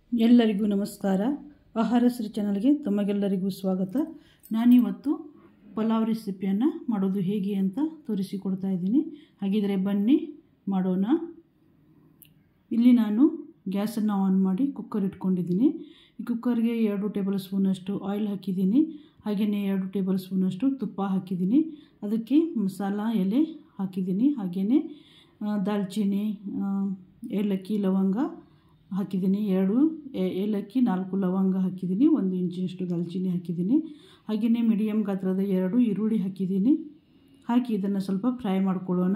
ಎಲ್ಲರಿಗೂ ನಮಸ್ಕಾರ ಆಹಾರ ಶ್ರೀ ಚಾನಲ್ಗೆ ತಮಗೆಲ್ಲರಿಗೂ ಸ್ವಾಗತ ನಾನಿವತ್ತು ಪಲಾವ್ ರೆಸಿಪಿಯನ್ನು ಮಾಡೋದು ಹೇಗೆ ಅಂತ ತೋರಿಸಿಕೊಡ್ತಾ ಇದ್ದೀನಿ ಹಾಗಿದ್ರೆ ಬನ್ನಿ ಮಾಡೋಣ ಇಲ್ಲಿ ನಾನು ಗ್ಯಾಸನ್ನು ಆನ್ ಮಾಡಿ ಕುಕ್ಕರ್ ಇಟ್ಕೊಂಡಿದ್ದೀನಿ ಈ ಕುಕ್ಕರ್ಗೆ ಎರಡು ಟೇಬಲ್ ಸ್ಪೂನಷ್ಟು ಆಯಿಲ್ ಹಾಕಿದ್ದೀನಿ ಹಾಗೆಯೇ ಎರಡು ಟೇಬಲ್ ಸ್ಪೂನಷ್ಟು ತುಪ್ಪ ಹಾಕಿದ್ದೀನಿ ಅದಕ್ಕೆ ಮಸಾಲ ಎಲೆ ಹಾಕಿದ್ದೀನಿ ಹಾಗೆಯೇ ದಾಲ್ಚಿನ್ನಿ ಆ, ಏಲಕ್ಕಿ ಲವಂಗ ಹಾಕಿದ್ದೀನಿ ಎರಡು ಏ- ಏಲಕ್ಕಿ ನಾಲ್ಕು ಲವಂಗ ಹಾಕಿದ್ದೀನಿ ಒಂದು ಇಂಚಿನಷ್ಟು ದಾಲ್ಚಿನ್ನಿ ಹಾಕಿದ್ದೀನಿ ಹಾಗೆಯೇ ಮೀಡಿಯಮ್ ಗಾತ್ರದ ಎರಡು ಈರುಳ್ಳಿ ಹಾಕಿದ್ದೀನಿ ಹಾಕಿ ಇದನ್ನು ಸ್ವಲ್ಪ ಫ್ರೈ ಮಾಡ್ಕೊಳ್ಳೋಣ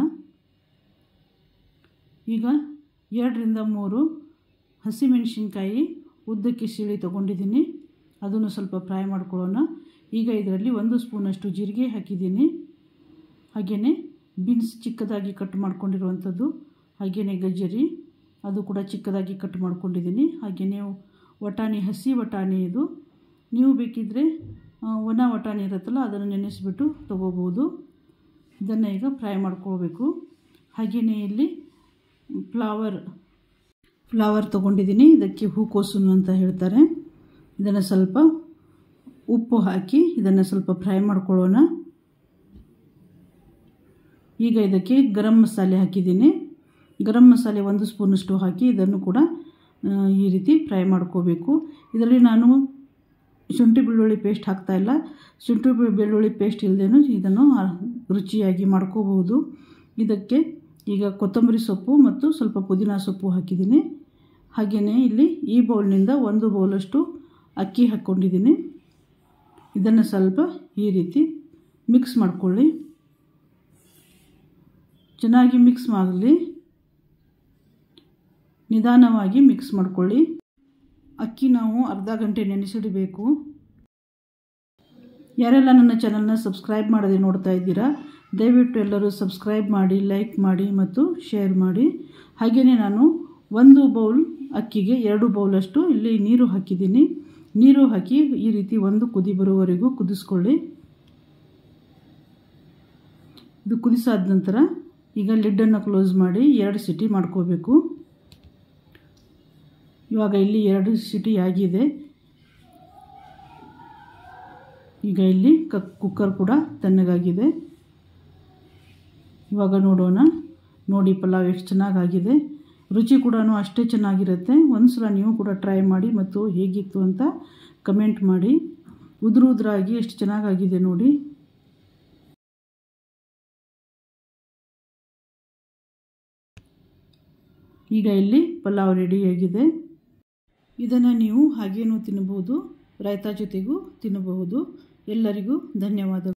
ಈಗ ಎರಡರಿಂದ ಮೂರು ಹಸಿಮೆಣಸಿನ್ಕಾಯಿ ಉದ್ದಕ್ಕೆ ಸೀಳಿ ತೊಗೊಂಡಿದ್ದೀನಿ ಅದನ್ನು ಸ್ವಲ್ಪ ಫ್ರೈ ಮಾಡ್ಕೊಳ್ಳೋಣ ಈಗ ಇದರಲ್ಲಿ ಒಂದು ಸ್ಪೂನಷ್ಟು ಜೀರಿಗೆ ಹಾಕಿದ್ದೀನಿ ಹಾಗೆಯೇ ಬೀನ್ಸ್ ಚಿಕ್ಕದಾಗಿ ಕಟ್ ಮಾಡ್ಕೊಂಡಿರುವಂಥದ್ದು ಹಾಗೆಯೇ ಗಜರಿ ಅದು ಕೂಡ ಚಿಕ್ಕದಾಗಿ ಕಟ್ ಮಾಡ್ಕೊಂಡಿದ್ದೀನಿ ಹಾಗೆಯೇ ವಟಾಣಿ ಹಸಿ ವಟಾಣಿ ಇದು ನೀವು ಬೇಕಿದ್ದರೆ ಆ, ಒಣ ವಟಾಣಿ ಇರುತ್ತಲ್ಲ ಅದನ್ನು ನೆನೆಸಿಬಿಟ್ಟು ತೊಗೋಬೋದು ಇದನ್ನು ಈಗ ಫ್ರೈ ಮಾಡ್ಕೊಳ್ಬೇಕು ಹಾಗೆಯೇ ಇಲ್ಲಿ ಫ್ಲವರ್ ಫ್ಲವರ್ ತೊಗೊಂಡಿದ್ದೀನಿ ಇದಕ್ಕೆ ಹೂಕೋಸು ಅಂತ ಹೇಳ್ತಾರೆ ಇದನ್ನು ಸ್ವಲ್ಪ ಉಪ್ಪು ಹಾಕಿ ಇದನ್ನು ಸ್ವಲ್ಪ ಫ್ರೈ ಮಾಡ್ಕೊಳ್ಳೋಣ ಈಗ ಇದಕ್ಕೆ ಗರಂ ಮಸಾಲೆ ಹಾಕಿದ್ದೀನಿ ಗರಂ ಮಸಾಲೆ ಒಂದು ಸ್ಪೂನಷ್ಟು ಹಾಕಿ ಇದನ್ನು ಕೂಡ ಆ, ಈ ರೀತಿ ಫ್ರೈ ಮಾಡ್ಕೋಬೇಕು ಇದರಲ್ಲಿ ನಾನು ಶುಂಠಿ ಬೆಳ್ಳುಳ್ಳಿ ಪೇಸ್ಟ್ ಹಾಕ್ತಾ ಇಲ್ಲ ಶುಂಠಿ ಬೆ- ಬೆಳ್ಳುಳ್ಳಿ ಪೇಸ್ಟ್ ಇಲ್ಲದೇನು ಇದನ್ನು ಆ, ರುಚಿಯಾಗಿ ಮಾಡ್ಕೋಬಹುದು ಇದಕ್ಕೆ ಈಗ ಕೊತ್ತಂಬರಿ ಸೊಪ್ಪು ಮತ್ತು ಸ್ವಲ್ಪ ಪುದೀನ ಸೊಪ್ಪು ಹಾಕಿದ್ದೀನಿ ಹಾಗೆಯೇ ಇಲ್ಲಿ ಈ ಬೌಲ್ನಿಂದ ಒಂದು ಬೌಲಷ್ಟು ಅಕ್ಕಿ ಹಾಕ್ಕೊಂಡಿದ್ದೀನಿ ಇದನ್ನು ಸ್ವಲ್ಪ ಈ ರೀತಿ ಮಿಕ್ಸ್ ಮಾಡ್ಕೊಳ್ಳಿ ಚೆನ್ನಾಗಿ ಮಿಕ್ಸ್ ಮಾಡಲಿ ನಿಧಾನವಾಗಿ ಮಿಕ್ಸ್ ಮಾಡ್ಕೊಳ್ಳಿ ಅಕ್ಕಿ ನಾವು ಅರ್ಧ ಗಂಟೆ ನೆನೆಸಿಡಬೇಕು ಯಾರೆಲ್ಲ ನನ್ನ ಚಾನಲ್ನ ಸಬ್ಸ್ಕ್ರೈಬ್ ಮಾಡದೆ ನೋಡ್ತಾ ಇದ್ದೀರಾ ದಯವಿಟ್ಟು ಎಲ್ಲರೂ ಸಬ್ಸ್ಕ್ರೈಬ್ ಮಾಡಿ ಲೈಕ್ ಮಾಡಿ ಮತ್ತು ಶೇರ್ ಮಾಡಿ ಹಾಗೆಯೇ ನಾನು ಒಂದು ಬೌಲ್ ಅಕ್ಕಿಗೆ ಎರಡು ಬೌಲಷ್ಟು ಇಲ್ಲಿ ನೀರು ಹಾಕಿದ್ದೀನಿ ನೀರು ಹಾಕಿ ಈ ರೀತಿ ಒಂದು ಕುದಿ ಬರುವವರೆಗೂ ಕುದಿಸ್ಕೊಳ್ಳಿ ಇದು ಕುದಿಸಾದ ನಂತರ ಈಗ ಲಿಡ್ಡನ್ನು ಕ್ಲೋಸ್ ಮಾಡಿ ಎರಡು ಸಿಟಿ ಮಾಡ್ಕೋಬೇಕು ಇವಾಗ ಇಲ್ಲಿ ಎರಡು ಸಿಟಿ ಆಗಿದೆ ಈಗ ಇಲ್ಲಿ ಕ ಕುಕ್ಕರ್ ಕೂಡ ತಣ್ಣಗಾಗಿದೆ ಇವಾಗ ನೋಡೋಣ ನೋಡಿ ಪಲಾವ್ ಎಷ್ಟು ಚೆನ್ನಾಗಾಗಿದೆ ರುಚಿ ಕೂಡ ಅಷ್ಟೇ ಚೆನ್ನಾಗಿರುತ್ತೆ ಒಂದು ಸಲ ನೀವು ಕೂಡ ಟ್ರೈ ಮಾಡಿ ಮತ್ತು ಹೇಗಿತ್ತು ಅಂತ ಕಮೆಂಟ್ ಮಾಡಿ ಉದುರು ಉದುರಾಗಿ ಎಷ್ಟು ಚೆನ್ನಾಗಾಗಿದೆ ನೋಡಿ ಈಗ ಇಲ್ಲಿ ಪಲಾವ್ ರೆಡಿಯಾಗಿದೆ ಇದನ್ನು ನೀವು ಹಾಗೇನೂ ತಿನ್ನಬಹುದು ರಾಯ್ತಾ ಜೊತೆಗೂ ತಿನ್ನಬಹುದು ಎಲ್ಲರಿಗೂ ಧನ್ಯವಾದಗಳು